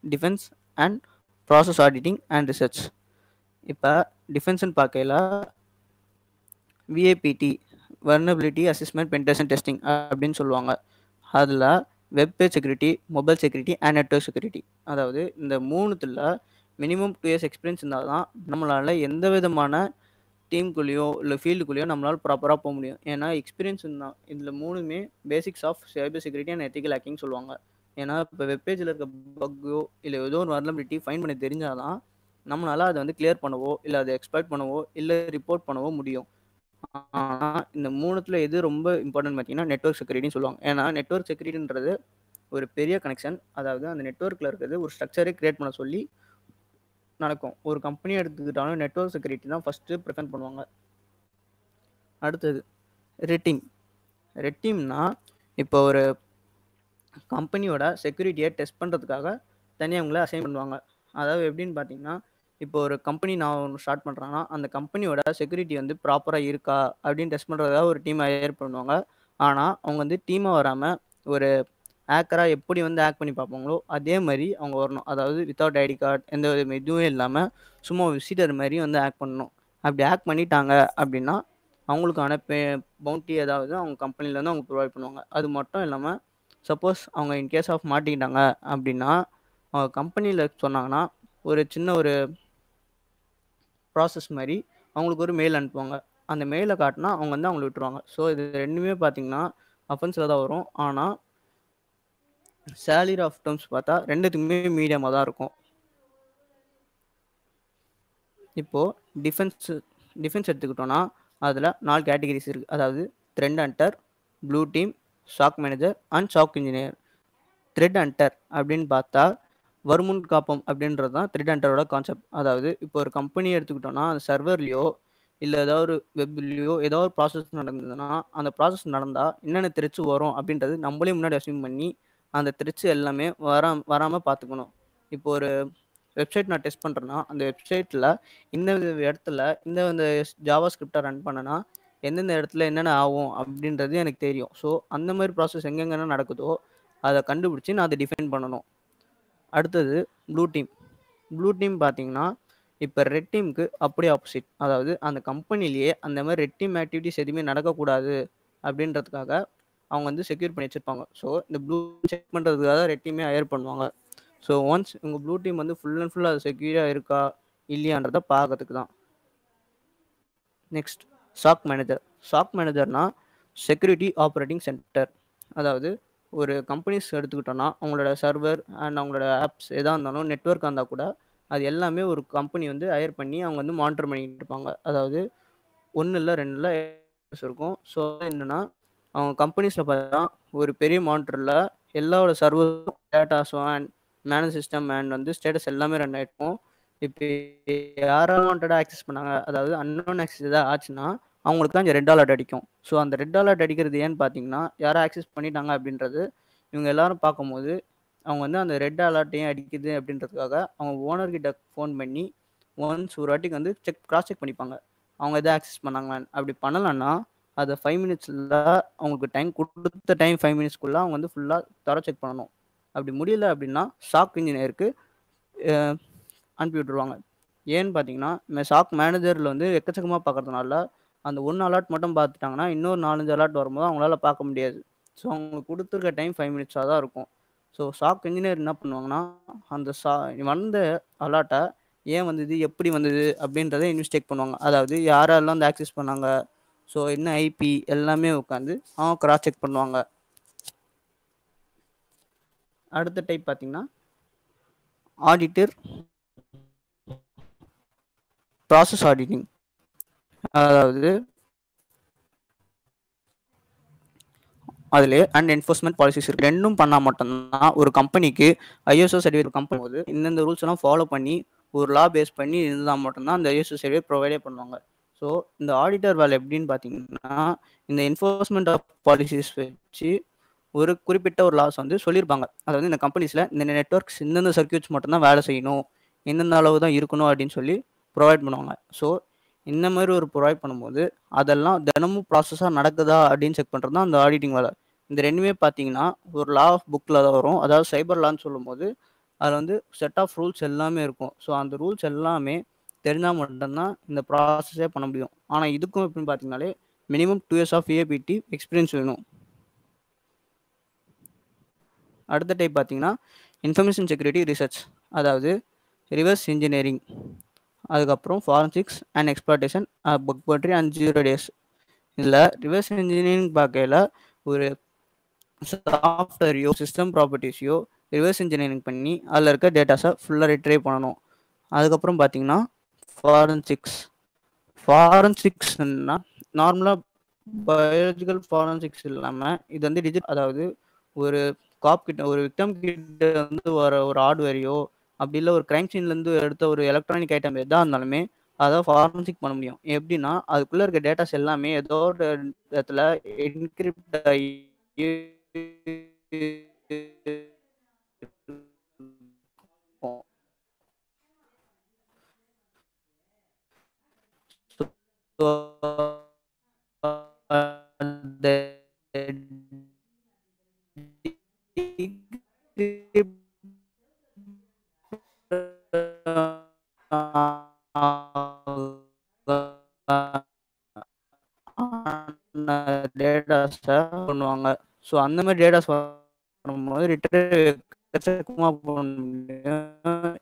defense and process auditing and research இப்போ டிஃபென்ஸ்னு பார்க்கையில VAPT vulnerability assessment penetration testing அப்படின்னு சொல்லுவாங்க அதில் web page security mobile security and network security அதாவது இந்த மூணுத்தில் மினிமம் டூ இயர்ஸ் எக்ஸ்பீரியன்ஸ் இருந்தால் தான் நம்மளால் எந்த விதமான டீமுக்குள்ளேயோ இல்லை ஃபீல்டுக்குள்ளேயோ நம்மளால் ப்ராப்பராக போக முடியும் ஏன்னா எக்ஸ்பீரியன்ஸ் இருந்தால் இதில் மூணுமே basics of cyber security and ethical hacking சொல்லுவாங்க ஏன்னா இப்போ வெப்பேஜில் இருக்க பக்கோ இல்லை ஏதோ ஒரு வர்னபிலிட்டி ஃபைன் பண்ண தெரிஞ்சால் தான் நம்மளால் அதை வந்து கிளியர் பண்ணவோ இல்லை அதை எக்ஸ்பெக்ட் பண்ணவோ இல்லை ரிப்போர்ட் பண்ணவோ முடியும் ஆனால் இந்த மூணுத்தில் எது ரொம்ப இம்பார்ட்டன்ட் பார்த்தீங்கன்னா நெட்ஒர்க் செக்யூரிட்டின்னு சொல்லுவாங்க ஏன்னா நெட்ஒர்க் செக்யூரிட்டின்றது ஒரு பெரிய கனெக்ஷன் அதாவது அந்த நெட்ஒர்க்கில் இருக்கிறது ஒரு ஸ்ட்ரக்சரே கிரியேட் பண்ண சொல்லி நடக்கும் ஒரு கம்பெனி எடுத்துக்கிட்டாலும் நெட்ஒர்க் செக்யூரிட்டி தான் ஃபஸ்ட்டு ப்ரிஃபர் பண்ணுவாங்க அடுத்தது ரெட்டிங் ரெட்டிம்னா இப்போ ஒரு கம்பெனியோட செக்யூரிட்டியை டெஸ்ட் பண்ணுறதுக்காக தனியாக அவங்கள அசைன் பண்ணுவாங்க அதாவது எப்படின்னு பார்த்தீங்கன்னா இப்போ ஒரு கம்பெனி நான் ஒன்று ஸ்டார்ட் பண்ணுறேன்னா அந்த கம்பெனியோட செக்யூரிட்டி வந்து ப்ராப்பராக இருக்கா அப்படின்னு டெஸ்ட் பண்ணுறதுக்காக ஒரு டீமை ஹையர் பண்ணுவாங்க ஆனால் அவங்க வந்து டீமாக வராமல் ஒரு ஹேக்கராக எப்படி வந்து ஹேக் பண்ணி பார்ப்பாங்களோ அதே மாதிரி அவங்க வரணும் அதாவது வித்தவுட் ஐடி கார்டு எந்த வித இதுவும் இல்லாமல் சும்மா விசிட்டர் மாதிரி வந்து ஹேக் பண்ணணும் அப்படி ஹேக் பண்ணிட்டாங்க அப்படின்னா அவங்களுக்கான பே பவுண்டி ஏதாவது அவங்க கம்பெனிலேருந்து அவங்க ப்ரொவைட் பண்ணுவாங்க அது மட்டும் இல்லாமல் சப்போஸ் அவங்க இன் கேஸ் ஆஃப் மாட்டிக்கிட்டாங்க அப்படின்னா அவங்க கம்பெனியில் சொன்னாங்கன்னா ஒரு சின்ன ஒரு ப்ராசஸ் மாதிரி அவங்களுக்கு ஒரு மெயில் அனுப்புவாங்க அந்த மெயிலை காட்டினா அவங்க வந்து அவங்களை விட்டுருவாங்க ஸோ இது ரெண்டுமே பார்த்தீங்கன்னா அஃபென்ஸில் தான் வரும் ஆனால் சேலரி ஆஃப் டேர்ம்ஸ் பார்த்தா ரெண்டுத்துக்குமே மீடியமாக தான் இருக்கும் இப்போது டிஃபென்ஸ் டிஃபென்ஸ் எடுத்துக்கிட்டோன்னா அதில் நாலு கேட்டகரிஸ் இருக்குது அதாவது threat hunter blue team SOC manager and SOC engineer threat hunter அப்படின்னு பார்த்தா வருமுன் காப்பம் அப்படின்றது தான் த்ரெட் ஹண்டரோட கான்செப்ட் அதாவது இப்போ ஒரு கம்பெனி எடுத்துக்கிட்டோன்னா அந்த சர்வர்லேயோ இல்லை ஏதாவது ஒரு வெப்லேயோ ஏதோ ஒரு ப்ராசஸ் நடந்ததுன்னா அந்த ப்ராசஸ் நடந்தால் என்னென்ன திருச்சு வரும் அப்படின்றது நம்மளே முன்னாடி அசியூம் பண்ணி அந்த திருச்சு எல்லாமே வரா வராமல் பார்த்துக்கணும் இப்போ ஒரு வெப்சைட் நான் டெஸ்ட் பண்ணுறேன்னா அந்த வெப்சைட்டில் இந்த இடத்துல இந்த இந்த ஜாவா ஸ்கிரிப்டை ரன் பண்ணனா எந்தெந்த இடத்துல என்னென்ன ஆகும் அப்படின்றது எனக்கு தெரியும் ஸோ அந்த மாதிரி ப்ராசஸ் எங்கெங்கன்னா நடக்குதோ அதை கண்டுபிடிச்சி நான் அதை டிஃபைன் பண்ணணும் அடுத்தது ப்ளூ டீம் ப்ளூ டீம் பார்த்தீங்கன்னா இப்போ ரெட் டீமுக்கு அப்படியே ஆப்போசிட் அதாவது அந்த கம்பெனிலேயே அந்த மாதிரி ரெட் டீம் ஆக்டிவிட்டிஸ் எதுவுமே நடக்கக்கூடாது அப்படின்றதுக்காக அவங்க வந்து செக்யூர் பண்ணி வச்சுருப்பாங்க ஸோ இந்த ப்ளூ செக் பண்ணுறதுக்காக ரெட் டீமே ஹயர் பண்ணுவாங்க ஸோ ஒன்ஸ் உங்கள் ப்ளூ டீம் வந்து ஃபுல் அண்ட் ஃபுல் அது செக்யூராக இருக்கா இல்லையான்றதை பார்க்கறதுக்கு தான் நெக்ஸ்ட் ஷாக் மேனேஜர் ஷாக் மேனேஜர்னா செக்யூரிட்டி ஆப்ரேட்டிங் சென்டர் அதாவது ஒரு கம்பெனிஸ் எடுத்துக்கிட்டோன்னா அவங்களோட சர்வர் அண்ட் அவங்களோட ஆப்ஸ் எதாக இருந்தாலும் நெட்ஒர்க்காக இருந்தால் கூட அது எல்லாமே ஒரு கம்பெனி வந்து ஹயர் பண்ணி அவங்க வந்து மானிட்டர் பண்ணிட்டு இருப்பாங்க அதாவது ஒன்று இல்லை ரெண்டு இல்லை இருக்கும் ஸோ என்னென்னா அவங்க கம்பெனிஸில் பார்த்தா ஒரு பெரிய மானிட்டரில் எல்லாரோட சர்வர் டேட்டாஸும் அண்ட் மேனேஜ் சிஸ்டம் அண்ட் வந்து ஸ்டேட்டஸ் எல்லாமே ரன் ஆகிருக்கும் இப்போ யாரும் வாண்டடாக ஆக்சஸ் பண்ணாங்க அதாவது அன்னோன் ஆக்சஸ் எதாவது ஆச்சுன்னா அவங்களுக்கு தான் இங்கே ரெட் அலர்ட் அடிக்கும் ஸோ அந்த ரெட் அலர்ட் அடிக்கிறது ஏன்னு பார்த்தீங்கன்னா யாரும் ஆக்சஸ் பண்ணிட்டாங்க அப்படின்றது இவங்க எல்லாரும் பார்க்கும்போது அவங்க வந்து அந்த ரெட் அலர்ட் ஏன் அடிக்குது அப்படின்றதுக்காக அவங்க ஓனர்கிட்ட ஃபோன் பண்ணி ஒன்ஸ் ஒரு வாட்டிக்கு வந்து செக் கிராஸ் செக் பண்ணிப்பாங்க அவங்க எதாவது ஆக்சஸ் பண்ணாங்களான்னு அப்படி பண்ணலன்னா அதை ஃபைவ் மினிட்ஸில் அவங்களுக்கு டைம் கொடுத்த டைம் ஃபைவ் மினிட்ஸ்க்குள்ளே அவங்க வந்து ஃபுல்லாக தர செக் பண்ணணும் அப்படி முடியல அப்படின்னா ஷாக் இன்ஜினியருக்கு அனுப்பி விட்ருவாங்க ஏன்னு பார்த்தீங்கன்னா இந்த ஷாக் மேனேஜரில் வந்து எக்கச்சக்கமாக பார்க்கறதுனால அந்த ஒன்று அலாட் மட்டும் பார்த்துட்டாங்கன்னா இன்னொரு நாலஞ்சு அலாட் வரும்போது அவங்களால பார்க்க முடியாது ஸோ அவங்களுக்கு கொடுத்துருக்க டைம் ஃபைவ் மினிட்ஸாக தான் இருக்கும் ஸோ ஷாக் இன்ஜினியர் என்ன பண்ணுவாங்கன்னா அந்த சா வந்த அலாட்டை ஏன் வந்தது எப்படி வந்தது அப்படின்றத இன்வெஸ்டிகேட் பண்ணுவாங்க அதாவது யாரெல்லாம் வந்து ஆக்சஸ் பண்ணாங்க ஸோ என்ன ஐபி எல்லாமே உட்காந்து அவங்க கிராஸ் செக் பண்ணுவாங்க அடுத்த டைப் பார்த்தீங்கன்னா ஆடிட்டர் ப்ராசஸ் ஆடிட்டிங் அதாவது அதில் அண்ட் என்ஃபோர்ஸ்மெண்ட் பாலிசிஸ் இருக்கு ரெண்டும் பண்ணால் மட்டும்தான் ஒரு கம்பெனிக்கு ஐஎஸ்ஓ சர்டிஃபிகேட் கம்பெனி போது இந்தந்த ரூல்ஸ் எல்லாம் ஃபாலோ பண்ணி ஒரு லா பேஸ் பண்ணி இருந்தால் மட்டும்தான் அந்த ஐஎஸ்ஓ சர்டிஃபிகேட் ப்ரொவைடே பண்ணுவாங்க ஸோ இந்த ஆடிட்டர் வேலை எப்படின்னு பார்த்தீங்கன்னா இந்த என்ஃபோர்ஸ்மெண்ட் ஆஃப் பாலிசிஸ் வச்சு ஒரு குறிப்பிட்ட ஒரு லாஸ் வந்து சொல்லியிருப்பாங்க அதாவது இந்த கம்பெனிஸில் இந்த நெட்ஒர்க்ஸ் இந்தந்த சர்க்கியூட்ஸ் மட்டும்தான் வேலை செய்யணும் எந்தெந்த அளவு தான் இருக்கணும் அப்படின்னு சொல்லி ப்ரொவைட் பண்ணுவாங்க ஸோ இந்த மாதிரி ஒரு ப்ரொவைட் பண்ணும்போது அதெல்லாம் தினமும் ப்ராசஸாக நடக்குதா அப்படின்னு செக் பண்ணுறது தான் அந்த ஆடிட்டிங் வேலை இந்த ரெண்டுமே பார்த்தீங்கன்னா ஒரு லா ஆஃப் புக்கில் தான் வரும் அதாவது சைபர் லான்னு சொல்லும்போது அதில் வந்து செட் ஆஃப் ரூல்ஸ் எல்லாமே இருக்கும் ஸோ அந்த ரூல்ஸ் எல்லாமே தெரிஞ்சால் மட்டும்தான் இந்த ப்ராசஸே பண்ண முடியும் ஆனால் இதுக்கும் எப்படின்னு பார்த்தீங்கனாலே minimum two years of APT experience வேணும் அடுத்த டைப் பார்த்தீங்கன்னா இன்ஃபர்மேஷன் செக்யூரிட்டி ரிசர்ச் அதாவது ரிவர்ஸ் இன்ஜினியரிங் அதுக்கப்புறம் ஃபாரன்சிக்ஸ் அண்ட் எக்ஸ்ப்ளாட்டேஷன் புக் பட்ரி அண்ட் ஜீரோ டேஸ் இதில் ரிவர்ஸ் இன்ஜினியரிங் பார்க்கையில் ஒரு சாஃப்ட்வேரையோ சிஸ்டம் ப்ராப்பர்ட்டிஸையோ ரிவர்ஸ் இன்ஜினியரிங் பண்ணி அதில் இருக்க டேட்டாஸை ஃபுல்லாக ரிட்ரைவ் பண்ணணும் அதுக்கப்புறம் பார்த்தீங்கன்னா ஃபாரன்சிக்ஸ் ஃபாரன்சிக்ஸ்னா நார்மலாக பயாலஜிக்கல் ஃபாரன்சிக்ஸ் இல்லாமல் இது வந்து டிஜிட் அதாவது ஒரு காப் கிட்ட ஒரு விக்டம் கிட்ட வந்து வர ஒரு ஹார்ட்வேரையோ அப்படி இல்லை ஒரு கிரைம் சீன்லேருந்து எடுத்த ஒரு எலக்ட்ரானிக் ஐட்டம் எதாக இருந்தாலுமே அதை ஃபாரன்சிக் பண்ண முடியும் எப்படின்னா அதுக்குள்ளே இருக்க டேட்டாஸ் எல்லாமே ஏதோ ஒரு இடத்துல என்கிரிப்ட் ஆகி So, the டேட்டாஸை பண்ணுவாங்க ஸோ அந்த மாதிரி டேட்டாஸ் பண்ணும்போது ரிட்டர்ன் பண்ண முடியும்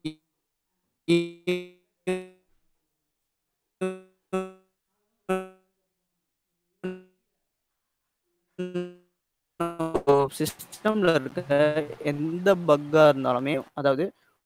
சிஸ்டம்ல இருக்க எந்த பக்கா இருந்தாலுமே அதாவது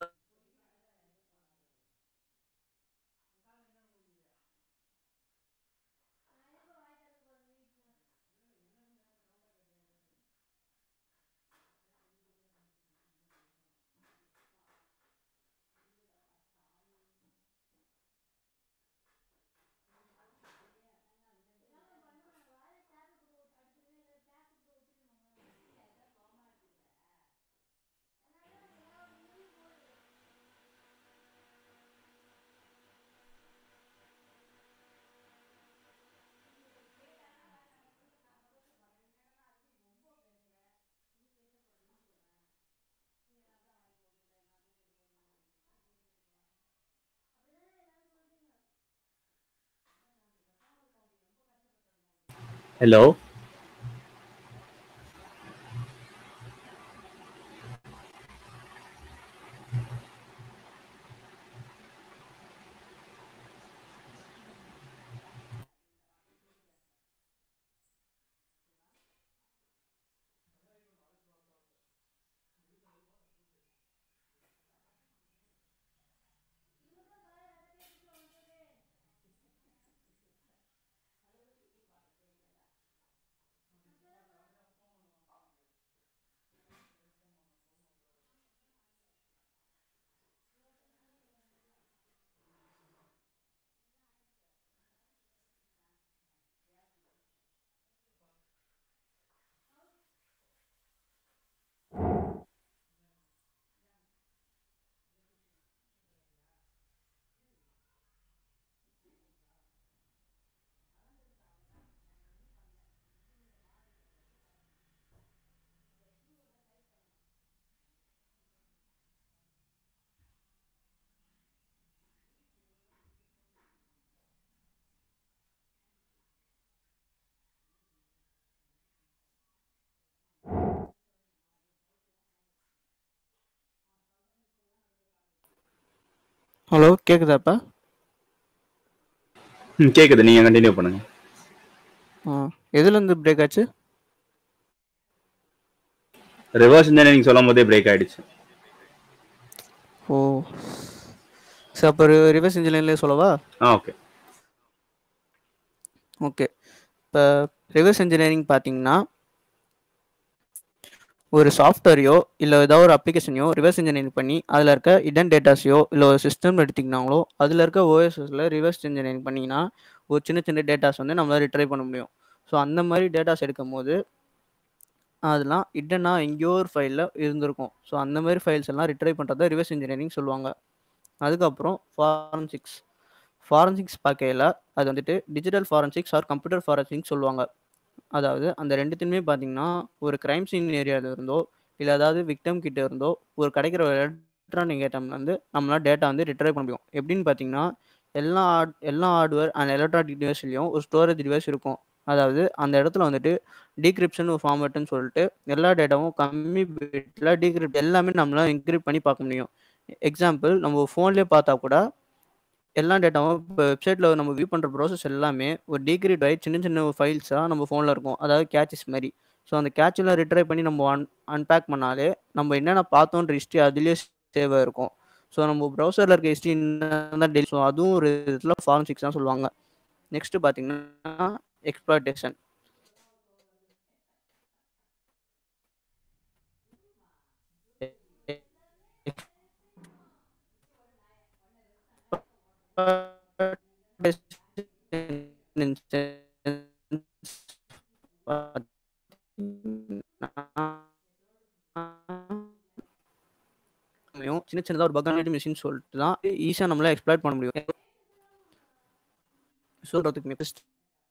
ஹலோ ஹலோ கேக்குதாப்பா ம் கேக்குது நீங்க கண்டினியூ பண்ணுங்க ஆ எதுலேருந்து பிரேக் ஆச்சு ரிவர்ஸ் இன்ஜினியரிங் சொல்லும் போதே பிரேக் ஆயிடுச்சு ஓ சரி அப்போ ரிவர்ஸ் இன்ஜினியர்லேயே சொல்லவா ஆ ஓகே ஓகே இப்போ ரிவர்ஸ் இன்ஜினியரிங் பார்த்தீங்கன்னா ஒரு சாஃப்ட்வேரையோ இல்லை ஏதாவது ஒரு அப்ளிகேஷனையோ ரிவர்ஸ் இன்ஜினியரிங் பண்ணி அதில் இருக்க இடன் டேட்டாஸையோ இல்லை ஒரு சிஸ்டம் எடுத்திங்கனாங்களோ அதில் இருக்க ஓஎஸ்எஸில் ரிவர்ஸ் இன்ஜினியரிங் பண்ணிங்கன்னா ஒரு சின்ன சின்ன டேட்டாஸ் வந்து நம்மளால் ரிட்ரை பண்ண முடியும் ஸோ அந்த மாதிரி டேட்டாஸ் எடுக்கும் போது அதெல்லாம் இடனா எங்கேயோ ஒரு ஃபைலில் இருந்திருக்கும் ஸோ அந்த மாதிரி ஃபைல்ஸ் எல்லாம் ரிட்ரை பண்ணுறத ரிவர்ஸ் இன்ஜினியரிங் சொல்லுவாங்க அதுக்கப்புறம் ஃபாரன்சிக்ஸ் ஃபாரன்சிக்ஸ் பார்க்கையில் அது வந்துட்டு digital forensics or computer forensics சொல்லுவாங்க அதாவது அந்த ரெண்டுத்தையுமே பார்த்தீங்கன்னா ஒரு கிரைம் சீன் ஏரியாவில் இருந்தோ இல்லை ஏதாவது விக்டம் கிட்ட இருந்தோ ஒரு கிடைக்கிற ஒரு எலக்ட்ரானிக் ஐட்டம் வந்து நம்மளால் டேட்டா வந்து ரிட்ரைவ் பண்ண முடியும் எப்படின்னு பார்த்தீங்கன்னா எல்லா ஹார்ட் எல்லா ஹார்ட்வேர் அண்ட் எலக்ட்ரானிக் டிவைஸ்லையும் ஒரு ஸ்டோரேஜ் டிவைஸ் இருக்கும் அதாவது அந்த இடத்துல வந்துட்டு டீக்ரிப்ஷன் ஒரு ஃபார்மேட்டுன்னு சொல்லிட்டு எல்லா டேட்டாவும் கம்மி பிட்டில் டீக்ரிப்ட் எல்லாமே நம்மளால் என்கிரிப்ட் பண்ணி பார்க்க முடியும் எக்ஸாம்பிள் நம்ம ஃபோன்லேயே பார்த்தா கூட எல்லா டேட்டாவும் இப்போ வெப்சைட்டில் நம்ம வியூ பண்ணுற ப்ராசஸ் எல்லாமே ஒரு டீக்ரிட் ஆகி சின்ன சின்ன ஃபைல்ஸாக நம்ம ஃபோனில் இருக்கும் அதாவது கேச்சஸ் மாதிரி ஸோ அந்த கேட்செல்லாம் ரிட்ரை பண்ணி நம்ம அன் அன்பேக் பண்ணாலே நம்ம என்னென்ன பார்த்தோன்ற ஹிஸ்ட்ரி அதுலேயே சேவ் இருக்கும் ஸோ நம்ம ப்ரௌசரில் இருக்க ஹிஸ்ட்ரி தான் டெலி ஸோ அதுவும் ஒரு இதில் ஃபார்ம் சிக்ஸ் தான் சொல்லுவாங்க நெக்ஸ்ட் பார்த்தீங்கன்னா எக்ஸ்ப்ளாய்டேஷன் சின்ன சின்னதாக ஒரு பக் மிஷின் சொல்லிட்டு தான் ஈஸியாக நம்மளால எக்ஸ்ப்ளாய்ட் பண்ண முடியும் சொல்கிறதுக்கு பெஸ்ட்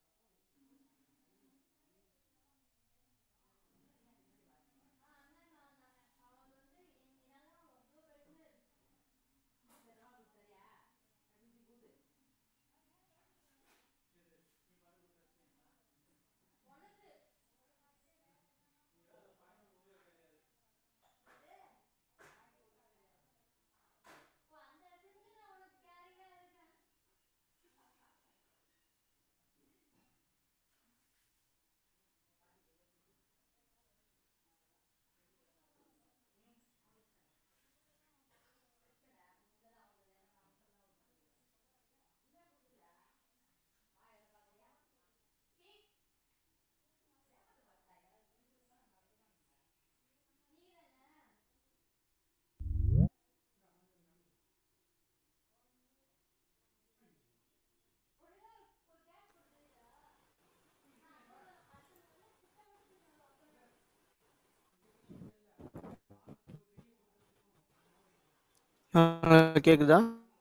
கேக்குதா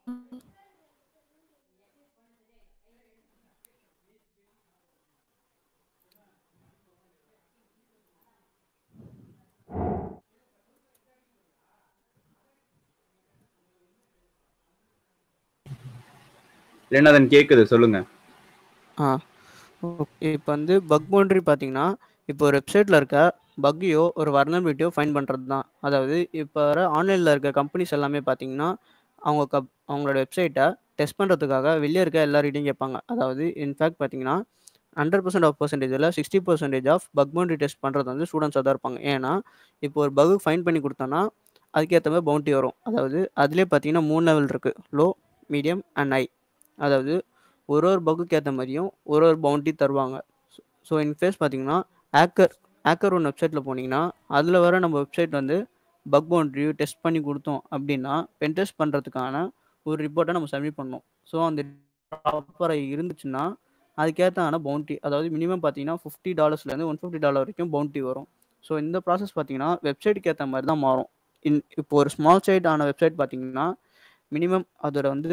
ரெண்டாவது கேக்குது சொல்லுங்க ஆ ஓகே இப்போ வந்து பக் பவுண்டரி பார்த்தீங்கன்னா இப்போ ஒரு வெப்சைட்டில் இருக்க பக்கையோ ஒரு வர்னபிலிட்டியோ ஃபைன் பண்ணுறது தான் அதாவது இப்போ வர ஆன்லைனில் இருக்க கம்பெனிஸ் எல்லாமே பார்த்தீங்கன்னா அவங்க கப் அவங்களோட வெப்சைட்டை டெஸ்ட் பண்ணுறதுக்காக வெளியே இருக்க எல்லார்கிட்டையும் கேட்பாங்க அதாவது இன்ஃபேக்ட் பார்த்தீங்கன்னா ஹண்ட்ரட் பர்சன்ட் ஆஃப் பர்சன்டேஜில் sixty percentage of bug bounty test பண்ணுறது வந்து ஸ்டூடெண்ட்ஸாக தான் இருப்பாங்க ஏன்னா இப்போ ஒரு பகு ஃபைன் பண்ணி கொடுத்தோன்னா அதுக்கேற்ற மாதிரி பவுண்டி வரும் அதாவது அதுலேயே பார்த்தீங்கன்னா மூணு லெவல் இருக்குது லோ மீடியம் அண்ட் ஹை அதாவது ஒரு ஒரு பக்குக்கு ஏற்ற மாதிரியும் ஒரு ஒரு பவுண்டி தருவாங்க ஸோ இன்கேஸ் பார்த்தீங்கன்னா ஹேக்கர் ஹேக்கர் ஒன் வெப்சைட்டில் போனீங்கன்னா அதில் வர நம்ம வெப்சைட் வந்து பக் பவுண்ட்ரி டெஸ்ட் பண்ணி கொடுத்தோம் அப்படின்னா பென் டெஸ்ட் பண்ணுறதுக்கான ஒரு ரிப்போர்ட்டை நம்ம சப்மிட் பண்ணோம் ஸோ அந்த ப்ராப்பராக இருந்துச்சுன்னா அதுக்கேற்றான பவுண்டி அதாவது மினிமம் பார்த்தீங்கன்னா ஃபிஃப்டி டாலர்ஸ்லேருந்து ஒன் ஃபிஃப்டி டாலர் வரைக்கும் பவுண்டி வரும் ஸோ இந்த ப்ராசஸ் பார்த்தீங்கன்னா வெப்சைட்டுக்கு ஏற்ற மாதிரி தான் மாறும் இன் இப்போ ஒரு ஸ்மால் சைட் ஆன வெப்சைட் பார்த்தீங்கன்னா மினிமம் அதோட வந்து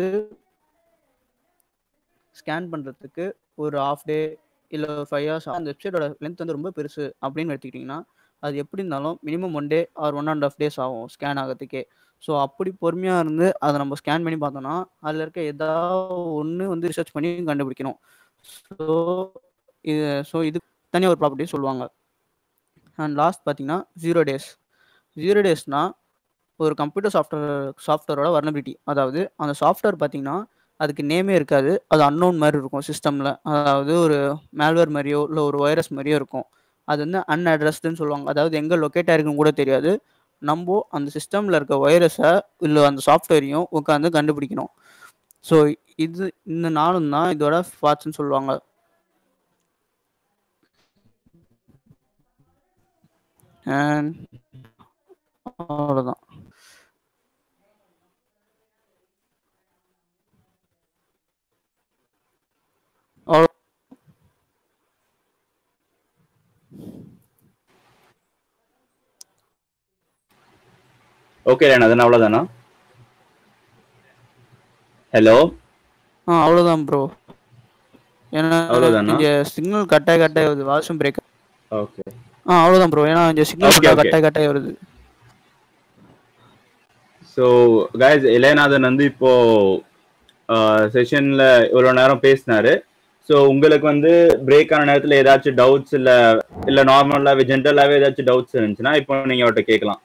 ஸ்கேன் பண்ணுறதுக்கு ஒரு ஆஃப் டே இல்லை ஒரு ஃபைவ் ஹவர்ஸ் அந்த வெப்சைட்டோட லென்த் வந்து ரொம்ப பெருசு அப்படின்னு எடுத்துக்கிட்டிங்கன்னா அது எப்படி இருந்தாலும் minimum one day or one and half days ஆகும் ஸ்கேன் ஆகிறதுக்கே ஸோ அப்படி பொறுமையாக இருந்து அதை நம்ம ஸ்கேன் பண்ணி பார்த்தோம்னா அதில் இருக்க ஏதாவது ஒன்று வந்து ரிசர்ச் பண்ணி கண்டுபிடிக்கணும் ஸோ இது ஸோ இது தனியாக ஒரு ப்ராப்பர்ட்டி சொல்லுவாங்க அண்ட் லாஸ்ட் பார்த்தீங்கன்னா ஜீரோ டேஸ் ஜீரோ டேஸ்னால் ஒரு கம்ப்யூட்டர் சாஃப்ட்வேர் சாஃப்ட்வேரோட வர்னபிலிட்டி அதாவது அந்த சாஃப்ட்வேர் பார்த்தீங்கன்னா அதுக்கு நேமே இருக்காது அது அன்னோன் மாதிரி இருக்கும் சிஸ்டமில் அதாவது ஒரு மேல்வேர் மாதிரியோ இல்லை ஒரு வைரஸ் மாதிரியோ இருக்கும் அது வந்து அன்அட்ரஸ்டுன்னு சொல்லுவாங்க அதாவது எங்கே லொக்கேட் ஆயிருக்குன்னு கூட தெரியாது நம்ம அந்த சிஸ்டமில் இருக்க வைரஸை இல்லை அந்த சாஃப்ட்வேரையும் உட்காந்து கண்டுபிடிக்கணும் ஸோ இது இந்த நாளும் தான் இதோட பார்ட்ஸ்ன்னு சொல்லுவாங்க அண்ட் அவ்வளோதான் அவ்வளோ ஓகே ரெண்டாவது அவ்வளோதானா ஹலோ ஆ அவ்வளோதான் ப்ரோ ஏன்னா அவ்வளவுதானா? இங்கே சிக்னல் கட்டாய் கட்டாய் வருது வாஷும் பிரேக் ஓகே ஆ அவ்வளோதான் ப்ரோ ஏன்னா இங்கே சிக்னல் Okay, okay. கட்டாய் கட்டாய் வருது ஸோ guys இளையநாதன் வந்து இப்போ செஷன்ல இவ்வளவு நேரம் பேசினாரு ஸோ உங்களுக்கு வந்து பிரேக் ஆன நேரத்துல ஏதாச்சும் டவுட்ஸ் இல்ல இல்ல நார்மலாவே ஜென்ரலாவே ஏதாச்சும் டவுட்ஸ் இருந்துச்சுன்னா இப்போ நீங்க அவர்கிட்ட கேட்கலாம்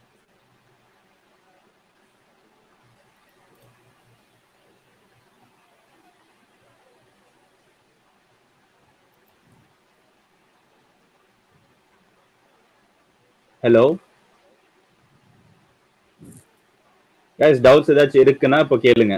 ஹலோ guys டவுட்ஸ் ஏதாச்சும் இருக்குன்னா இப்போ கேளுங்க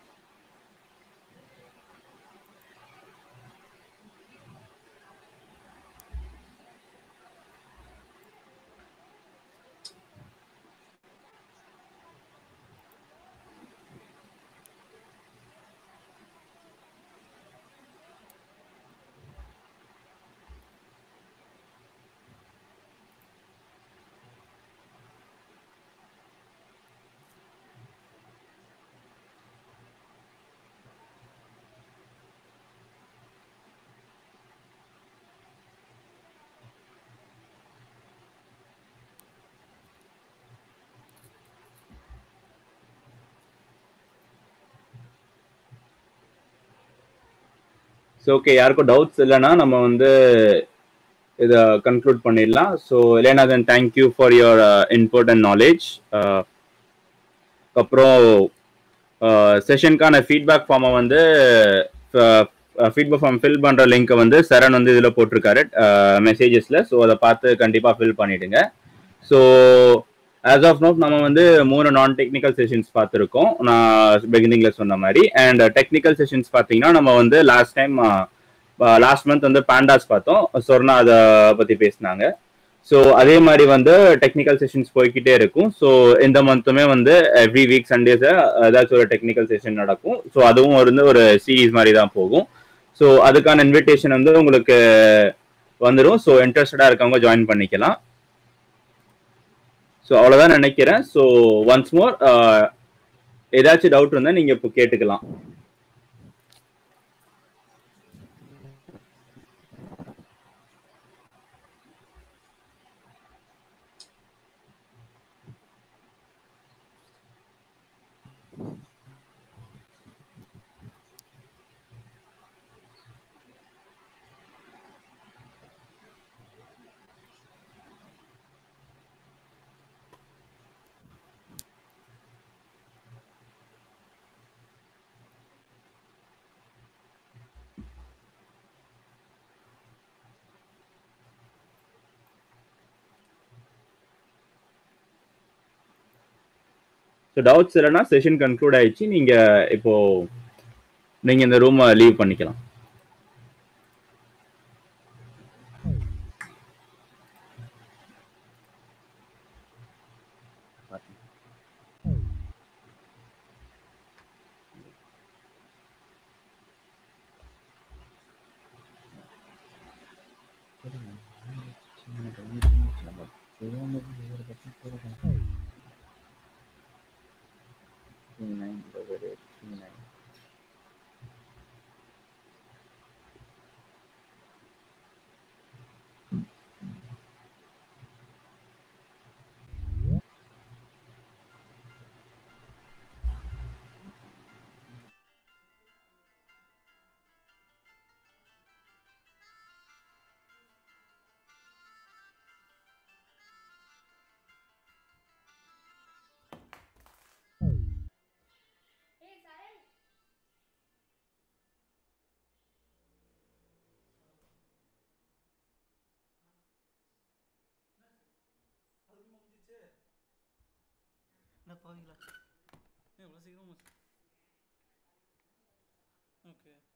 ஸோ ஓகே யாருக்கும் டவுட்ஸ் இல்லைன்னா நம்ம வந்து இதை கன்க்ளூட் பண்ணிடலாம் so Ilayanathan thank you for your input and knowledge அப்புறம் செஷனுக்கான ஃபீட்பேக் ஃபார்மை வந்து ஃபீட்பேக் ஃபார்ம் ஃபில் பண்ணுற லிங்க்கை வந்து சரண் வந்து இதில் போட்டிருக்காரு மெசேஜஸில் ஸோ அதை பார்த்து கண்டிப்பாக ஃபில் பண்ணிடுங்க ஸோ ஆஸ் ஆஃப் நோட் நம்ம வந்து மூணு நான் டெக்னிக்கல் செஷன்ஸ் பார்த்துருக்கோம் நான் பிகினிங்ல சொன்ன மாதிரி அண்ட் டெக்னிக்கல் செஷன்ஸ் பார்த்தீங்கன்னா நம்ம வந்து லாஸ்ட் டைம் லாஸ்ட் மந்த் வந்து பேண்டாஸ் பார்த்தோம் சொர்ணா அதை பற்றி பேசினாங்க ஸோ அதே மாதிரி வந்து டெக்னிக்கல் செஷன்ஸ் போய்கிட்டே இருக்கும் ஸோ இந்த மந்த்துமே வந்து எவ்ரி வீக் சண்டேஸை ஏதாச்சும் ஒரு டெக்னிக்கல் செஷன் நடக்கும் ஸோ அதுவும் வந்து ஒரு சீரீஸ் மாதிரி தான் போகும் ஸோ அதுக்கான இன்விடேஷன் வந்து உங்களுக்கு வந்துடும் ஸோ இன்ட்ரெஸ்டடாக இருக்கவங்க ஜாயின் பண்ணிக்கலாம் ஸோ அவ்வளோதான் நினைக்கிறேன் ஸோ ஒன்ஸ் மோர் ஏதாச்சும் டவுட் இருந்தால் நீங்கள் இப்போ கேட்டுக்கலாம் ஸோ டவுட்ஸ் இல்லைன்னா செஷன் கன்க்ளூட் ஆயிடுச்சு நீங்க இப்போ நீங்க இந்த ரூமை லீவ் பண்ணிக்கலாம் என்ன போவீங்களா எவ்வளோ சீக்கிரம் ஓகே